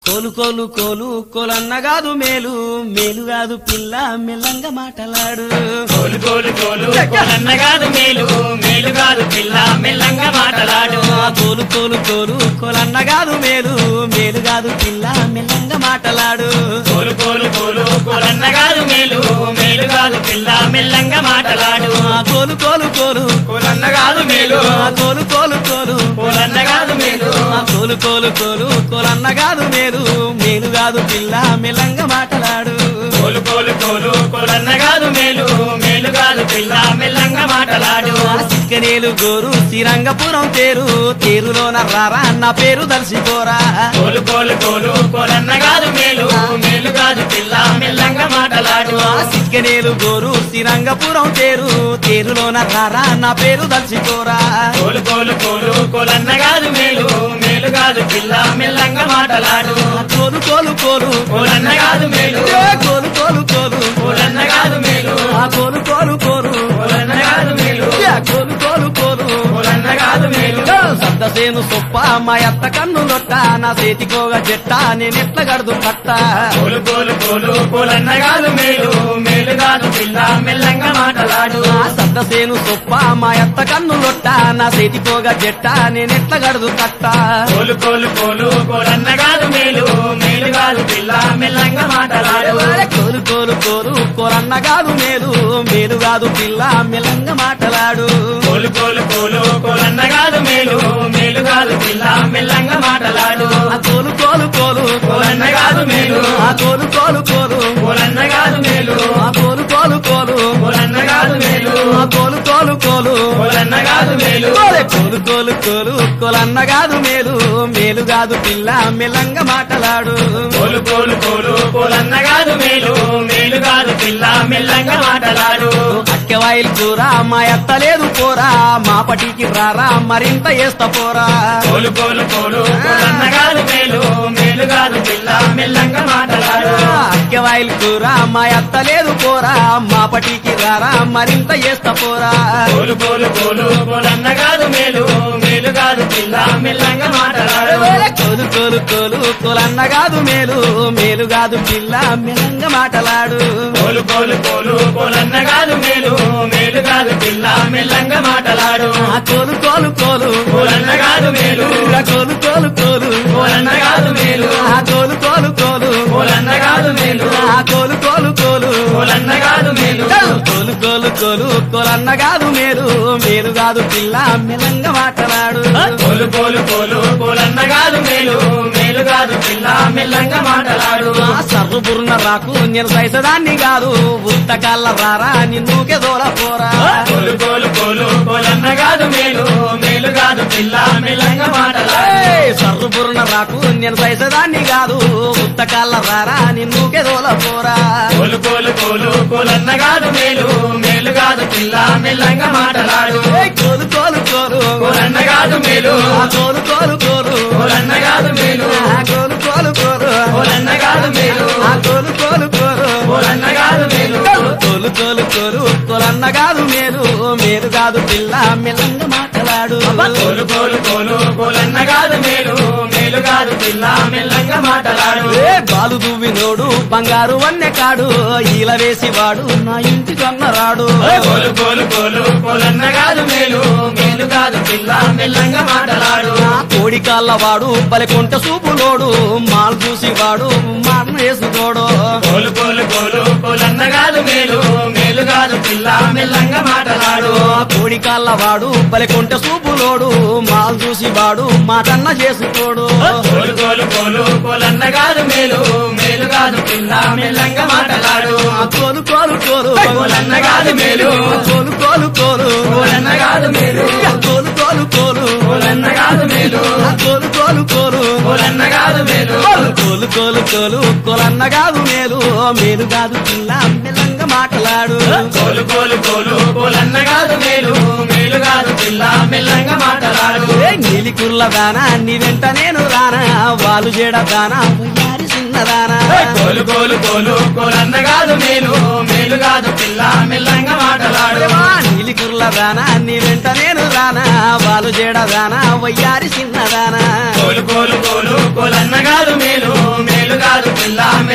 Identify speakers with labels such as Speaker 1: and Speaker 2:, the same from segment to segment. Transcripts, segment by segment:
Speaker 1: కోలు కోలు కోలు కోలన్న కాదు మేలు మేలు కాదు పిల్ల మెల్లంగా మాటలాడు
Speaker 2: కోలు కోలు కోలు కోలన్న కాదు మేలు మేలు కాదు పిల్ల మెల్లంగా మాటలాడు
Speaker 1: ఆ కోలు కోలు కోలు కోలన్న కాదు మేలు మేలు కాదు పిల్ల మెల్లంగా మాటలాడు
Speaker 2: కోలు కోలు కోలు కోలన్న కాదు మేలు మేలు కాదు పిల్ల మెల్లంగా మాటలాడు
Speaker 1: ఆ కోలు కోలు కోలు
Speaker 2: కోలన్న కాదు మేలు
Speaker 1: ఆ కోలు కోలు కోలు
Speaker 2: కోలన్న కాదు మేలు
Speaker 1: ఆ కోలు కోలు కోలు కోలన్న కాదు మేలు మేలు కాదు పిల్ల మెల్లంగా మాటలాడు
Speaker 2: కోలు కోలు కోలు కోలన్న కాదు మేలు మేలు కాదు పిల్ల మెల్లంగా మాటలాడు
Speaker 1: ఆ సిక్కనేలు గోరు శ్రీరంగపురం తేరు తేరులోన రారా నా పేరు దర్శిపోరా
Speaker 2: కోలు కోలు కోలు కోలన్న కాదు మేలు మేలు కాదు పిల్ల మెల్లంగా మాటలాడు
Speaker 1: ఆ సిక్కనేలు గోరు శ్రీరంగపురం తేరు తేరులోన రారా నా పేరు దర్శిపోరా
Speaker 2: కోలు కోలు కోలు కోలన్న కాదు మేలు మేలు కాదు పిల్ల మెల్లంగా మాటలాడు
Speaker 1: ఆ కోలు కోలు కోలు
Speaker 2: కోలన్న కాదు మేలు
Speaker 1: ఏ కోలు కోలు కోలు
Speaker 2: కోలన్న కాదు మేలు
Speaker 1: ఆ కోలు కోలు కోలు
Speaker 2: కోలన్న కాదు మేలు
Speaker 1: ఏ కోలు కోలు కోలు
Speaker 2: కోలన్న కాదు మేలు
Speaker 1: సద్దసేను సొప్ప మా అత్త కన్ను లొట్ట నా చేతికోగ చెట్ట నేనెట్ల గడుదు కట్ట
Speaker 2: కోలు కోలు కోలు కోలన్న కాదు మేలు మేలు కాదు పిల్ల మెల్లంగా మాటలాడు
Speaker 1: ఆ సద్దసేను సొప్ప మా అత్త కన్ను లొట్ట నా చేతికోగ చెట్ట నేనెట్ల గడుదు కట్ట
Speaker 2: కోలు కోలు కోలు కోలన్న కాదు మేలు మేలు కాదు పిల్ల మెల్లంగా మాటలాడు
Speaker 1: కోలు కోలు కోలు కోరన్న కాదు మేలు మేలు కాదు పిల్ల మెల్లంగా మాటలాడు
Speaker 2: కోలు కోలు కోలు కోలన్న కాదు మేలు మేలు కాదు పిల్ల మెల్లంగా మాటలాడు
Speaker 1: ఆ కోలు కోలు కోలు
Speaker 2: కోలన్న కాదు మేలు
Speaker 1: ఆ కోలు కోలు కోలు
Speaker 2: కోలన్న కాదు మేలు
Speaker 1: ఆ కోలు కోలు కోలు
Speaker 2: కోలన్న కాదు మేలు
Speaker 1: ఆ కోలు కోలు కోలు
Speaker 2: కోలన్న కాదు మేలు
Speaker 1: కోలే కోలు కోలు కోలు కోలన్న కాదు మేలు మేలు కాదు పిల్ల మెల్లంగా మాటలాడు
Speaker 2: కోలు కోలు కోలు కోలన్న కాదు మేలు మేలు కాదు పిల్ల మెల్లంగా మాటలాడు
Speaker 1: అక్కవాయిల్ కూర మా ఎత్త లేదు పోరా మా పటికి రారా మరింత వేస్తా పోరా
Speaker 2: కోలు కోలు కోలు కోలన్న కాదు మేలు మేలు కాదు పిల్ల మెల్లంగా మాటలాడు
Speaker 1: అక్కవాయిల్ కూర మా ఎత్త లేదు పోరా మా పటికి రారా మరింత వేస్తా పోరా
Speaker 2: కోలు కోలు కోలు కోలన్న కాదు మేలు మేలు కాదు పిల్ల మెల్లంగా మాటలాడు
Speaker 1: కోలు కోలు కోలు కోలన్న కాదు మేలు మేలు కాదు పిల్ల మెల్లంగా మాటలాడు
Speaker 2: కోలు కోలు కోలు కోలన్న కాదు మేలు మేలు కాదు పిల్ల మెల్లంగా మాటలాడు
Speaker 1: ఆ కోలు కోలు కోలు
Speaker 2: కోలన్న కాదు మేలు
Speaker 1: ఆ కోలు కోలు కోలు
Speaker 2: కోలన్న కాదు మేలు
Speaker 1: ఆ కోలు కోలు కోలు
Speaker 2: కోలన్న కాదు మేలు
Speaker 1: ఆ కోలు కోలు కోలు
Speaker 2: కోలన్న కాదు మేలు
Speaker 1: కోలు కోలు కోలు కోలన్న కాదు మేలు మేలు కాదు పిల్ల మెల్లంగా మాటలాడు
Speaker 2: కోలు కోలు కోలు కోలన్న కాదు మేలు మేలు కాదు పిల్ల మెల్లంగా మాటలాడు
Speaker 1: ఆ సర్రు బుర్న రాకు నేను సైసదాన్ని కాదు ఉత్తకాళ్ళ రారా నిన్నుకే దూర పోరా
Speaker 2: కోలు కోలు కోలు కోలన్న కాదు మేలు మేలు కాదు పిల్ల మెల్లంగా మాటలాడు
Speaker 1: ఏయ్, సర్రు బుర్న రాకు నేను సైసదాన్ని కాదు ఉత్తకాళ్ళ రారా నిన్నుకే దూర పోరా
Speaker 2: కోలు కోలు కోలు కోలన్న కాదు మేలు మేలు కాదు పిల్ల మెల్లంగా మాటలాడు
Speaker 1: ఏయ్, కోలు కోలు కోలు
Speaker 2: కోలన్న కాదు మేలు
Speaker 1: ఆ కోలు కోలు కోలు
Speaker 2: కోలన్న కాదు మేలు
Speaker 1: ఆ కోలు కోలు కోలు
Speaker 2: కోలన్న కాదు మేలు
Speaker 1: ఆ కోలు కోలు కోలు
Speaker 2: కోలన్న కాదు మేలు
Speaker 1: కోలు కోలు కోలు కోలన్న కాదు మేలు మేలు కాదు పిల్ల మెల్లంగా మాటలాడు
Speaker 2: కోలు కోలు కోలు కోలన్న కాదు మేలు మేలు కాదు పిల్ల మెల్లంగా మాటలాడు
Speaker 1: ఏ బాలు దువ్వినోడు బంగారు వన్నె కాడు ఈల వేసి వాడు నా ఇంటి రాడు
Speaker 2: కోలు కోలు కోలు కోలన్న కాదు మేలు మేలు కాదు పిల్ల మెల్లంగా మాటలాడు
Speaker 1: నా కోడి కాళ్ళ వాడు బలికొంట సూపులోడు మాల్ చూసి వాడు మాటను వేసుకోడు
Speaker 2: కోలు కోలు కోలు కోలన్న కాదు మేలు మేలు కాదు పిల్ల మెల్లంగా మాటలాడు
Speaker 1: ఆ కోడి కాళ్ళ వాడు బలికొంట సూపులోడు మాల్ చూసి వాడు మాటన్న చేసుకోడు
Speaker 2: కోలు కోలు కోలు కోలన్న కాదు మేలు మేలు కాదు పిల్ల మెల్లంగా మాటలాడు
Speaker 1: ఆ కోలు కోలు కోలు
Speaker 2: కోలన్న కాదు మేలు
Speaker 1: ఆ కోలు కోలు కోలు
Speaker 2: కోలన్న కాదు మేలు
Speaker 1: ఆ కోలు కోలు కోలు
Speaker 2: కోలన్న కాదు మేలు
Speaker 1: ఆ కోలు కోలు కోలు
Speaker 2: కోలన్న కాదు మేలు
Speaker 1: కోలు కోలు కోలు కోలన్న కాదు మేలు మేలు కాదు పిల్ల మెల్లంగా మాటలాడు
Speaker 2: కోలు కోలు కోలు కోలన్న కాదు మేలు మేలు కాదు పిల్ల మెల్లంగా మాటలాడు
Speaker 1: ఏ నీలి కుర్ల దానా నీ వెంట నేను రానా వాళ్ళు జేడ దానా ఉయ్యారి చిన్నదానా
Speaker 2: కోలు కోలు కోలు కోలన్న కాదు మేలు మేలు కాదు పిల్ల మెల్లంగా మాటలాడు
Speaker 1: దేవా, నీలి కుర్ల దానా నీ వెంట నేను రానా వాళ్ళు జేడ దానా వయ్యారి చిన్నదానా
Speaker 2: కోలు కోలు కోలు కోలన్న కాదు మేలు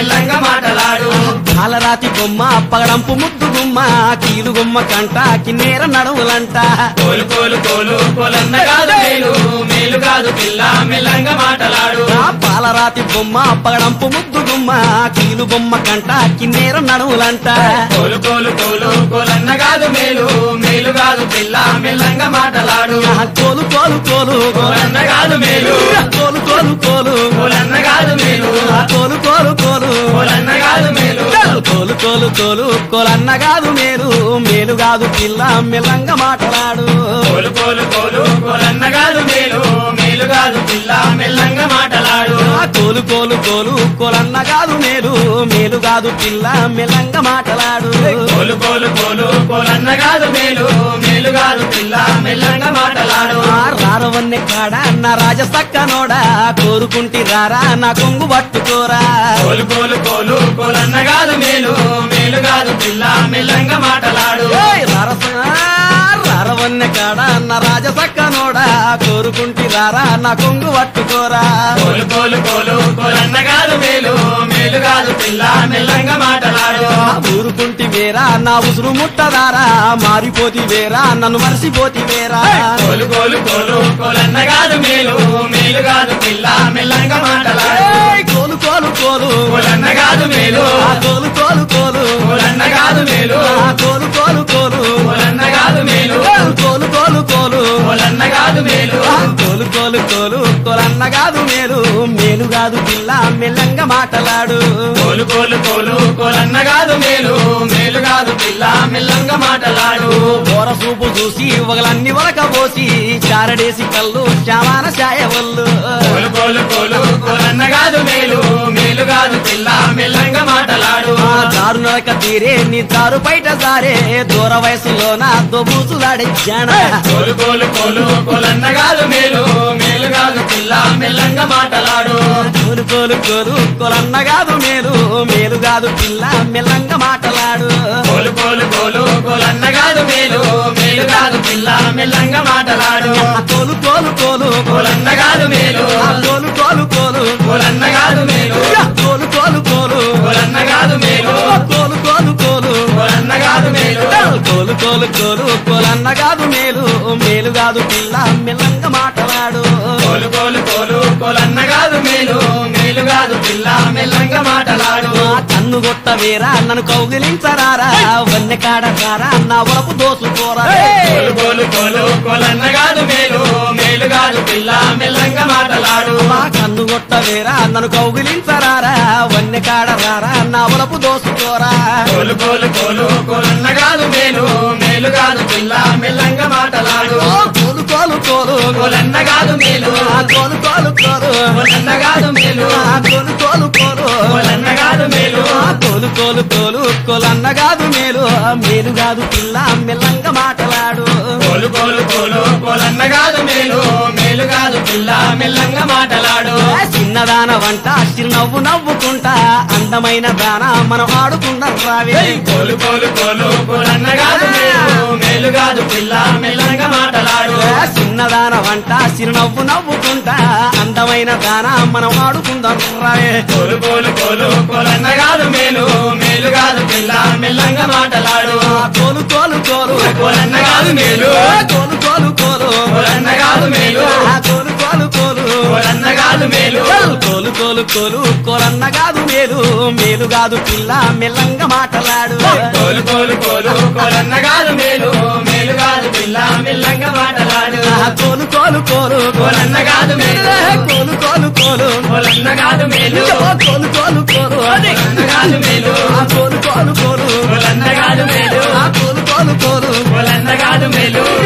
Speaker 2: మెల్లంగా మాటలాడు
Speaker 1: పాలరాతి బొమ్మ పగడంపు ముద్దు గుమ్మ కీలు గుమ్మ కంట కిన్నేర నడుములంట
Speaker 2: కోలు కోలు కోలు కోలన్న కాదు మేలు మేలు కాదు పిల్ల మెల్లంగా మాటలాడు
Speaker 1: ఆ పాలరాతి బొమ్మ పగడంపు ముద్దు గుమ్మ కీలు బొమ్మ కంట కిన్నేర నడుములంట
Speaker 2: కోలు కోలు కోలు కోలన్న కాదు మేలు మేలు కాదు పిల్ల మెల్లంగా మాటలాడు
Speaker 1: ఆ కోలు కోలు కోలు
Speaker 2: కోలన్న కాదు మేలు
Speaker 1: కోలు కోలు కోలు
Speaker 2: కోలన్న కాదు మేలు
Speaker 1: ఆ కోలు కోలు కోలు
Speaker 2: కోలన్న కాదు మేలు
Speaker 1: కోలు కోలు కోలు కోలన్న కాదు మేలు మేలు కాదు పిల్ల మెల్లంగా మాట్లాడు
Speaker 2: కోలు కోలు కోలు కోలన్న కాదు మేలు మేలు కాదు పిల్ల మెల్లంగా మాటలాడు
Speaker 1: ఆ కోలు కోలు కోలు కోలన్న కాదు మేలు మేలు కాదు పిల్ల మెల్లంగా మాట్లాడు
Speaker 2: కోలు కోలు కోలు కోలన్న కాదు మేలు మేలు కాదు పిల్ల మెల్లంగా మాటలాడు
Speaker 1: ఆ రారవన్నె కాడ నా రాజసక్క నోడా కోరుకుంటి రారా నా కొంగు పట్టుకోరా
Speaker 2: కోలు కోలు కోలు కోలన్న కాదు మేలు మేలు కాదు పిల్ల మెల్లంగా మాటలాడు
Speaker 1: ఏయ్ రారస రారవన్నె కాడ నా రాజసక్క నోడా కోరుకుంటి రారా నా కొంగు పట్టుకోరా
Speaker 2: కోలు కోలు కోలు కోలన్న కాదు మేలు మేలు కాదు పిల్ల మెల్లంగా మాటలాడు
Speaker 1: ఆ ఊరుకుంటి వేరా నా ఉసురు ముట్టదారా మారిపోతి వేరా నన్ను మరిసిపోతి వేరా
Speaker 2: కోలు కోలు కోలు కోలన్న కాదు మేలు మేలు కాదు పిల్ల మెల్లంగా మాటలాడు
Speaker 1: ఏయ్ కోలు కోలు కోలు
Speaker 2: కోలన్న కాదు మేలు
Speaker 1: ఆ కోలు కోలు కోలు
Speaker 2: కోలన్న కాదు మేలు
Speaker 1: ఆ కోలు కోలు కోలు
Speaker 2: కోలన్న కాదు మేలు
Speaker 1: కోలు కోలు కోలు
Speaker 2: కోలన్న కాదు మేలు
Speaker 1: ఆ కోలు కోలు కోలు కోలన్న కాదు మేలు మేలు కాదు పిల్ల మెల్లంగా మాటలాడు
Speaker 2: కోలు కోలు కోలు కోలన్న కాదు మేలు మేలు కాదు పిల్ల మెల్లంగా మాటలాడు
Speaker 1: బోర చూపు చూసి ఒకలన్ని వరక పోసి చారడేసి కళ్ళు శ్యామాన ఛాయవల్లు
Speaker 2: కోలు కోలు కోలు కోలన్న కాదు మేలు మేలు కాదు పిల్ల మెల్లంగా మాటలాడు
Speaker 1: ఆ దారు నడక తీరే నీ దారు బయట సారే దూర వయసులోన దొబూసులాడిచ్చాన
Speaker 2: కోలు కోలు కోలు కోలన్న కాదు మేలు మేలు కాదు పిల్ల మెల్లంగా మాటలాడు
Speaker 1: కోలు కోలు కోలు కొలన్న కాదు మేలు మేలు కాదు పిల్ల మెల్లంగా మాటలాడు
Speaker 2: కోలు కోలు కోలు కోలన్న కాదు మేలు మేలు కాదు పిల్ల మెల్లంగా మాటలాడు
Speaker 1: ఆ కోలు కోలు కోలు
Speaker 2: కోలన్న కాదు మేలు
Speaker 1: ఆ కోలు కోలు కోలు
Speaker 2: కోలన్న కాదు మేలు
Speaker 1: యా, కోలు కోలు కోలు
Speaker 2: కోలన్న కాదు మేలు
Speaker 1: ఆ కోలు కోలు కోలు
Speaker 2: కోలన్న కాదు మేలు
Speaker 1: కోలు కోలు కోలు కోలన్న కాదు మేలు మేలు కాదు పిల్ల మెల్లంగా మాటలాడు
Speaker 2: కోలు కోలు కోలు కోలన్న కాదు మేలు మేలు కాదు పిల్ల మెల్లంగా మాటలాడు
Speaker 1: ఆ కన్ను గొట్ట వేరా నన్ను కౌగిలించరారా వన్నె కాడ రారా నా వరపు దోసుకోరా
Speaker 2: కోలు కోలు కోలు కోలన్న కాదు మేలు మేలు కాదు పిల్ల మెల్లంగా మాటలాడు
Speaker 1: మా కన్ను గొట్ట వేరా నన్ను కౌగిలించరారా వన్నె కాడ రారా నా వరపు దోసుకోరా
Speaker 2: కోలు కోలు కోలు కోలన్న కాదు మేలు మేలు కాదు పిల్ల మెల్లంగా మాటలాడు
Speaker 1: ఓ కోలు కోలు కోలు
Speaker 2: కోలన్న కాదు మేలు
Speaker 1: ఆ కోలు కోలు కోలు
Speaker 2: కోలన్న కాదు మేలు
Speaker 1: ఆ కోలు కోలు కోలు
Speaker 2: కోలన్న కాదు మేలు
Speaker 1: ఆ కోలు కోలు కోలు కోలన్న కాదు మేలు మేలు కాదు పిల్ల మెల్లంగా మాటలాడు
Speaker 2: కోలు కోలు కోలు కోలన్న కాదు మేలు మేలు కాదు పిల్ల మెల్లంగా మాటలాడు
Speaker 1: ఆ చిన్నదాన వంట చిరునవ్వు నవ్వుకుంటా అందమైన దాన మనం ఆడుకుంటాం రావే
Speaker 2: కోలు కోలు కోలు కోలన్న కాదు మేలు మేలు కాదు పిల్ల మెల్లంగా మాటలాడు
Speaker 1: ఆ చిన్నదాన వంట చిరునవ్వు నవ్వుకుంటా అందమైన దాన మనం ఆడుకుందాం రావే
Speaker 2: కోలు కోలు కోలు కోలన్న కాదు మేలు మేలు కాదు పిల్ల మెల్లంగా మాటలాడు
Speaker 1: ఆ కోలు కోలు కోలు
Speaker 2: కోలన్న కాదు మేలు
Speaker 1: ఆ కోలు కోలు కోలు
Speaker 2: కోలన్న కాదు మేలు
Speaker 1: ఆ కోలు కోలు కోలు
Speaker 2: కోలన్న కాదు మేలు
Speaker 1: కోలు కోలు కోలు కోలన్న కాదు మేలు మేలు కాదు పిల్ల మెల్లంగా మాటలాడు
Speaker 2: కోలు కోలు కోలు కోలన్న కాదు మేలు మేలు కాదు పిల్ల మెల్లంగా మాటలాడు
Speaker 1: ఆ కోలు కోలు కోలు
Speaker 2: కోలన్న కాదు మేలు
Speaker 1: కోలు కోలు కోలు
Speaker 2: కోలన్న కాదు మేలు
Speaker 1: కోలు కోలు కోలు
Speaker 2: కోలన్న కాదు మేలు
Speaker 1: ఆ కోలు కోలు కోలు
Speaker 2: కోలన్న కాదు మేలు
Speaker 1: ఆ కోలు కోలు కోలు
Speaker 2: కోలన్న కాదు మేలు